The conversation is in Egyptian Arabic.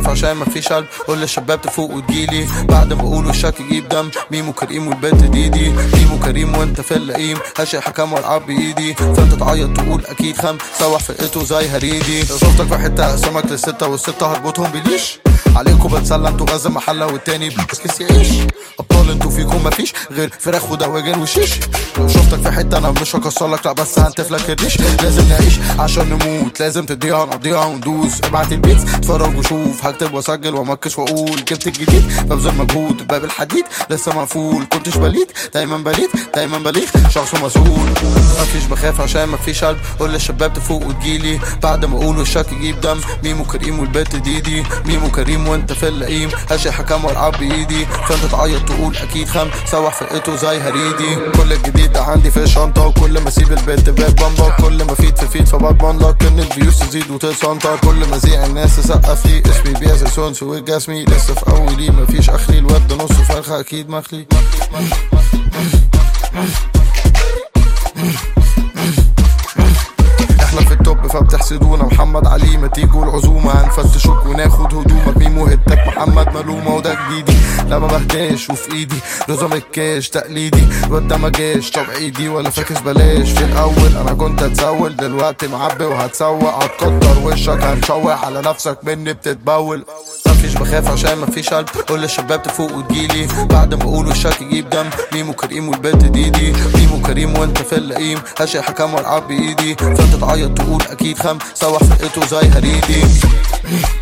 عشان مفيش قلب قول للشباب تفوق وتجيلي بعد ما اقول وشك يجيب دم ميمو كريم والبنت ديدي ميمو كريم وانت في اللئيم هشي حكام والعب بايدي فانت تعيط تقول اكيد خم سوح فرقته زي هريدي لو شفتك في حته اقسمك للسته والسته هربطهم بليش عليكم بتسلى انتوا غاز محله والتاني بس يعيش ابطال انتوا فيكم مفيش غير فراخ ودواجن وشيش لو شفتك في حته انا مش هكسرلك لا بس هنتفلك الريش لازم نعيش عشان نموت لازم تضيع نضيع وندوس ابعت البيت اتفرج وشوف هكتب واسجل وامكس واقول جبت الجديد ببذل مجهود باب الحديد لسه مقفول كنتش بليد دايما بليد دايما بليد شخص مسؤول مفيش بخاف عشان مفيش قلب قول للشباب تفوق وتجيلي بعد ما اقول وشك يجيب دم ميمو كريم والبنت ديدي ميمو كريم وانت في اللئيم هشي حكام والعب بايدي فانت تعيط تقول اكيد خم سوح فرقته زي هريدي كل الجديد ده عندي في الشنطه وكل ما اسيب البنت باب بامبا كل ما فيد في فيد فبضمن لك ان الفيوز تزيد وتسنطر كل ما زيع الناس تسقف لي اسمي بيزا سونس وجسمي لسه في اولي مفيش اخري الواد ده نص فرخه اكيد مخلي احنا في التوب فبتحسدونا محمد علي ما تيجوا العزومة هنفتشوك وناخد هدومك مين مهدك محمد ملومة وده جديدي لا ما بهداش وفي ايدي نظام الكاش تقليدي الواد ده ما جاش طب عيدي ولا فاكس بلاش في الاول انا كنت اتسول دلوقتي معبي وهتسوق هتكتر وشك هنشوق على نفسك مني بتتبول مفيش بخاف عشان مفيش قلب قول للشباب تفوق وتجيلي بعد ما اقول وشك يجيب دم ميمو كريم والبنت ديدي ميمو كريم وانت في اللئيم هشي حكام والعب بايدي فانت تعيط تقول اكيد خم سوح فرقته زي هريدي